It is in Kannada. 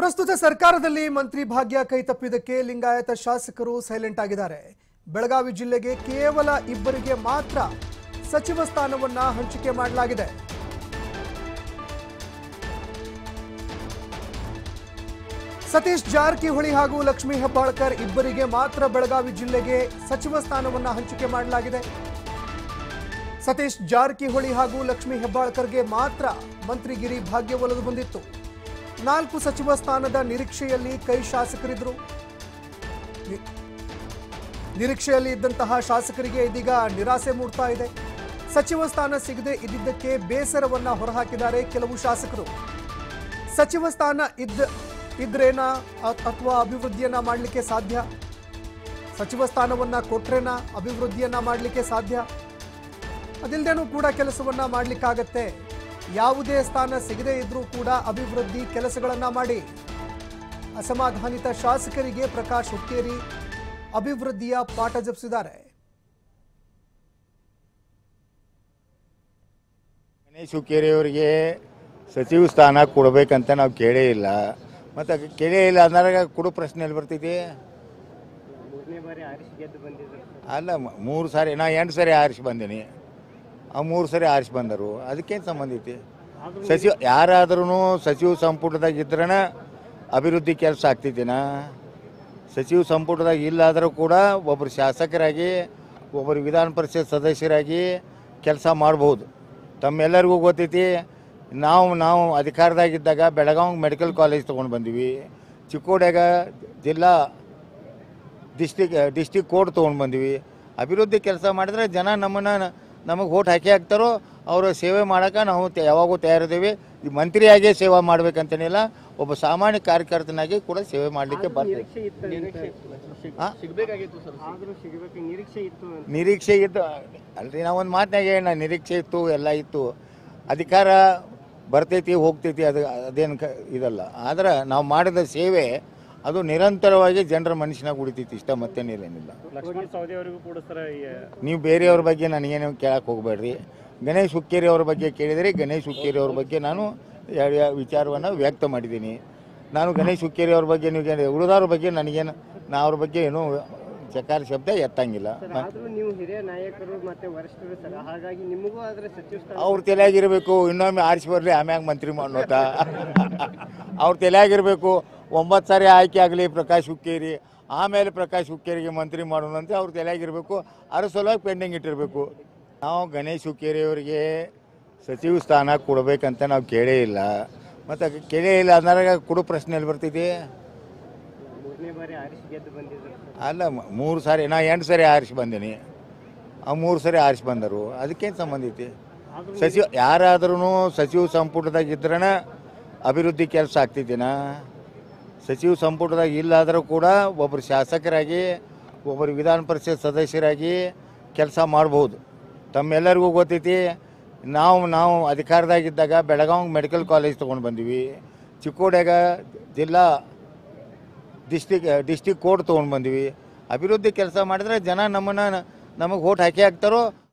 ಪ್ರಸ್ತುತ ಸರ್ಕಾರದಲ್ಲಿ ಮಂತ್ರಿ ಭಾಗ್ಯ ಕೈ ತಪ್ಪಿದ್ದಕ್ಕೆ ಲಿಂಗಾಯತ ಶಾಸಕರು ಸೈಲೆಂಟ್ ಆಗಿದ್ದಾರೆ ಬೆಳಗಾವಿ ಜಿಲ್ಲೆಗೆ ಕೇವಲ ಇಬ್ಬರಿಗೆ ಮಾತ್ರ ಸಚಿವ ಸ್ಥಾನವನ್ನ ಹಂಚಿಕೆ ಮಾಡಲಾಗಿದೆ ಸತೀಶ್ ಜಾರಕಿಹೊಳಿ ಹಾಗೂ ಲಕ್ಷ್ಮೀ ಹೆಬ್ಬಾಳ್ಕರ್ ಇಬ್ಬರಿಗೆ ಮಾತ್ರ ಬೆಳಗಾವಿ ಜಿಲ್ಲೆಗೆ ಸಚಿವ ಸ್ಥಾನವನ್ನ ಹಂಚಿಕೆ ಮಾಡಲಾಗಿದೆ ಸತೀಶ್ ಜಾರಕಿಹೊಳಿ ಹಾಗೂ ಲಕ್ಷ್ಮೀ ಹೆಬ್ಬಾಳ್ಕರ್ಗೆ ಮಾತ್ರ ಮಂತ್ರಿಗಿರಿ ಭಾಗ್ಯ ಒಲಿದು ಬಂದಿತ್ತು ನಾಲ್ಕು ಸಚಿವ ಸ್ಥಾನದ ನಿರೀಕ್ಷೆಯಲ್ಲಿ ಕೈ ಶಾಸಕರಿದ್ರು ನಿ- ನಿರೀಕ್ಷೆಯಲ್ಲಿ ಇದ್ದಂತಹ ಶಾಸಕರಿಗೆ ಇದೀಗ ನಿರಾಸೆ ಮೂಡ್ತಾ ಇದೆ ಸಚಿವ ಸ್ಥಾನ ಸಿಗದೆ ಇದ್ದಿದ್ದಕ್ಕೆ ಬೇಸರವನ್ನ ಹೊರಹಾಕಿದ್ದಾರೆ ಕೆಲವು ಶಾಸಕರು ಸಚಿವ ಸ್ಥಾನ ಇದ್ದ ಇದ್ರೇನಾ ಅಥವಾ ಅಭಿವೃದ್ಧಿಯನ್ನ ಮಾಡಲಿಕ್ಕೆ ಸಾಧ್ಯ ಸಚಿವ ಸ್ಥಾನವನ್ನ ಕೊಟ್ರೇನಾ ಅಭಿವೃದ್ಧಿಯನ್ನ ಮಾಡಲಿಕ್ಕೆ ಸಾಧ್ಯ ಅದಿಲ್ಲದೇನೂ ಕೂಡ ಕೆಲಸವನ್ನ ಮಾಡಲಿಕ್ಕಾಗತ್ತೆ ಯಾವುದೇ ಸ್ಥಾನ ಸಿಗದೇ ಇದ್ರೂ ಕೂಡ ಅಭಿವೃದ್ಧಿ ಕೆಲಸಗಳನ್ನ ಮಾಡಿ ಅಸಮಾಧಾನಿತ ಶಾಸಕರಿಗೆ ಪ್ರಕಾಶ್ ಹುಕ್ಕೇರಿ ಅಭಿವೃದ್ಧಿಯ ಪಾಠ ಜಪಿಸಿದ್ದಾರೆ ಗಣೇಶ್ ಹುಕ್ಕೇರಿಯವರಿಗೆ ಸಚಿವ ಸ್ಥಾನ ಕೊಡಬೇಕಂತ ನಾವು ಕೇಳೇ ಇಲ್ಲ ಮತ್ತು ಕೇಳೇ ಇಲ್ಲ ಅಂದಾಗ ಕೊಡೋ ಪ್ರಶ್ನೆ ಎಲ್ಲಿ ಬರ್ತೈತಿ ಮೂರನೇ ಬಾರಿ ಆರಿಸಿ ಗೆದ್ದು ಬಂದಿದ್ರು ಅಲ್ಲ ಮ- ಮೂರು ಸಾರಿ ನಾ ಎಂಟು ಸಾರಿ ಆರಿಸಿ ಬಂದೀನಿ ಆ ಮೂರು ಸಾರಿ ಆರಿಸಿ ಬಂದರು ಅದಕ್ಕೇನು ಸಂಬಂಧ ಐತಿ ಸಚಿವ ಯಾರಾದ್ರೂ ಸಚಿವ ಸಂಪುಟದಾಗ ಇದ್ರನ ಅಭಿವೃದ್ಧಿ ಕೆಲಸ ಆಗ್ತೈತಿನ ಸಚಿವ ಸಂಪುಟದಾಗ ಇಲ್ಲಾದರೂ ಕೂಡ ಒಬ್ಬರು ಶಾಸಕರಾಗಿ ಒಬ್ಬರು ವಿಧಾನ ಪರಿಷತ್ ಸದಸ್ಯರಾಗಿ ಕೆಲಸ ಮಾಡ್ಬೋದು ತಮ್ಮೆಲ್ಲರಿಗೂ ಗೊತ್ತೈತಿ ನಾವು ನಾವು ಅಧಿಕಾರದಾಗಿದ್ದಾಗ ಬೆಳಗಾವಿ ಮೆಡಿಕಲ್ ಕಾಲೇಜ್ ತೊಗೊಂಡು ಬಂದೀವಿ ಚಿಕ್ಕೋಡ್ಯಾಗ ಜಿಲ್ಲಾ ಡಿಸ್ಟಿಕ್ ಡಿಸ್ಟಿಕ್ ಕೋರ್ಟ್ ತೊಗೊಂಡು ಬಂದೀವಿ ಅಭಿವೃದ್ಧಿ ಕೆಲಸ ಮಾಡಿದ್ರೆ ಜನ ನಮ್ಮನ್ನು ನಮಗೆ ಓಟ್ ಹಾಕಿ ಹಾಕ್ತಾರೋ ಅವರ ಸೇವೆ ಮಾಡೋಕೆ ನಾವು ತ- ಯಾವಾಗೂ ತಯಾರಿದ್ದೀವಿ ಈ ಮಂತ್ರಿಯಾಗಿ ಸೇವೆ ಮಾಡ್ಬೇಕಂತೇನಿಲ್ಲ ಒಬ್ಬ ಸಾಮಾನ್ಯ ಕಾರ್ಯಕರ್ತನಾಗಿ ಕೂಡ ಸೇವೆ ಮಾಡಲಿಕ್ಕೆ ಬರ್ತದೆ ನಿರೀಕ್ಷೆ ಇತ್ತು ಅಂತ. ಆ? ಸಿಗ್ಬೇಕಾಗಿತ್ತು ಸರ್ ಆದ್ರೂ ಸಿಗಬೇಕು ನಿರೀಕ್ಷೆ ಇತ್ತು ಅಂತ. ನಿರೀಕ್ಷೆ ಇದ್ದು ಅಲ್ರಿ ನಾವು ಒಂದು ಮಾತನಾಗ ಹೇಳ ನಿರೀಕ್ಷೆ ಇತ್ತು ಎಲ್ಲ ಇತ್ತು ಅಧಿಕಾರ ಬರ್ತೈತಿ ಹೋಗ್ತೈತಿ ಅದು ಅದೇನು ಕ ಇದಲ್ಲ ಆದ್ರೆ ನಾವು ಮಾಡಿದ ಸೇವೆ ಅದು ನಿರಂತರವಾಗಿ ಜನರ ಮನುಷ್ಯನಾಗ ಉಳಿತೈತಿ ಇಷ್ಟ ಮತ್ತೇನಿಲ್ಲ ಲಕ್ಷ್ಮಣ್ ಸವದಿ ಅವರಿಗೂ ಕೂಡ ಸರ್ ನೀವು ಬೇರೆಯವ್ರ ಬಗ್ಗೆ ನನಗೇನು ಕೇಳಕ್ಕೆ ಹೋಗಬೇಡ್ರಿ ಗಣೇಶ್ ಹುಕ್ಕೇರಿ ಅವ್ರ ಬಗ್ಗೆ ಕೇಳಿದರೆ ಗಣೇಶ್ ಹುಕ್ಕೇರಿ ಅವ್ರ ಬಗ್ಗೆ ನಾನು ವಿಚಾರವನ್ನು ವ್ಯಕ್ತ ಮಾಡಿದ್ದೀನಿ ನಾನು ಗಣೇಶ್ ಹುಕ್ಕೇರಿ ಅವ್ರ ಬಗ್ಗೆ ನೀವು ಉಳಿದವ್ರ ಬಗ್ಗೆ ನನಗೇನು ನಾ ಅವ್ರ ಬಗ್ಗೆ ಏನು ಚಕಾರ ಶಬ್ದ ಎತ್ತಂಗಿಲ್ಲ ಆದ್ರೂ ನೀವು ಹಿರಿಯ ನಾಯಕರು ಮತ್ತೆ ವರಿಷ್ಠರು ಸರ್ ಹಾಗಾಗಿ ನಿಮಗೂ ಆದ್ರೆ ಸಚಿವ ಸ್ಥಾನ ಅವ್ರ ತಲೆಯಾಗಿರ್ಬೇಕು ಇನ್ನೊಮ್ಮೆ ಆರಿಸಿ ಬರಲಿ ಆಮ್ಯಾಗ ಮಂತ್ರಿ ಮಾಡೋತ ಅವ್ರ ತಲೆಯಾಗಿರ್ಬೇಕು ಒಂಬತ್ತು ಸಾರಿ ಆಯ್ಕೆ ಆಗಲಿ ಪ್ರಕಾಶ್ ಹುಕ್ಕೇರಿ ಆಮೇಲೆ ಪ್ರಕಾಶ್ ಹುಕ್ಕೇರಿಗೆ ಮಂತ್ರಿ ಮಾಡೋಣ ಅಂತ ಅವ್ರ ತಲೆಯಾಗಿರ್ಬೇಕು ಅದ್ರ ಸಲುವಾಗಿ ಪೆಂಡಿಂಗ್ ಇಟ್ಟಿರಬೇಕು ನಾವು ಗಣೇಶ್ ಹುಕ್ಕೇರಿ ಅವರಿಗೆ ಸಚಿವ ಸ್ಥಾನ ಕೊಡಬೇಕಂತ ನಾವು ಕೇಳೇ ಇಲ್ಲ ಮತ್ತು ಕೇಳೇ ಇಲ್ಲ ಅಂದಾಗ ಕೊಡೋ ಪ್ರಶ್ನೆ ಎಲ್ಲಿ ಬರ್ತೈತಿ ಮೂರನೇ ಬಾರಿ ಆರಿಸಿ ಗೆದ್ದು ಬಂದಿದ್ರು ಅಲ್ಲ ಮ- ಮೂರು ಸಾರಿ ನಾ ಎಂಟು ಸಾರಿ ಆರಿಸಿ ಬಂದೀನಿ ಆ ಮೂರು ಸಾರಿ ಆರಿಸಿ ಬಂದರು ಅದಕ್ಕೇನು ಸಂಬಂಧ ಐತಿ ಸಚಿವ ಯಾರಾದ್ರೂ ಸಚಿವ ಸಂಪುಟದಾಗ ಇದ್ರನ ಅಭಿವೃದ್ಧಿ ಕೆಲಸ ಆಗ್ತೈತಿನ ಸಚಿವ ಸಂಪುಟದಾಗ ಇಲ್ಲಾದರೂ ಕೂಡ ಒಬ್ಬರು ಶಾಸಕರಾಗಿ ಒಬ್ಬರು ವಿಧಾನ ಪರಿಷತ್ ಸದಸ್ಯರಾಗಿ ಕೆಲಸ ಮಾಡ್ಬೋದು ತಮ್ಮೆಲ್ಲರಿಗೂ ಗೊತ್ತೈತಿ ನಾವು ನಾವು ಅಧಿಕಾರದಾಗಿದ್ದಾಗ ಬೆಳಗಾವಿ ಮೆಡಿಕಲ್ ಕಾಲೇಜ್ ತೊಗೊಂಡು ಬಂದೀವಿ ಚಿಕ್ಕೋಡ್ಯಾಗ ಜಿಲ್ಲಾ ಡಿಸ್ಟಿಕ್ ಡಿಸ್ಟಿಕ್ ಕೋರ್ಟ್ ತೊಗೊಂಡು ಬಂದೀವಿ ಅಭಿವೃದ್ಧಿ ಕೆಲಸ ಮಾಡಿದ್ರೆ ಜನ ನಮ್ಮನ್ನು ನಮಗೆ ಓಟ್ ಹಾಕಿ ಹಾಕ್ತಾರೋ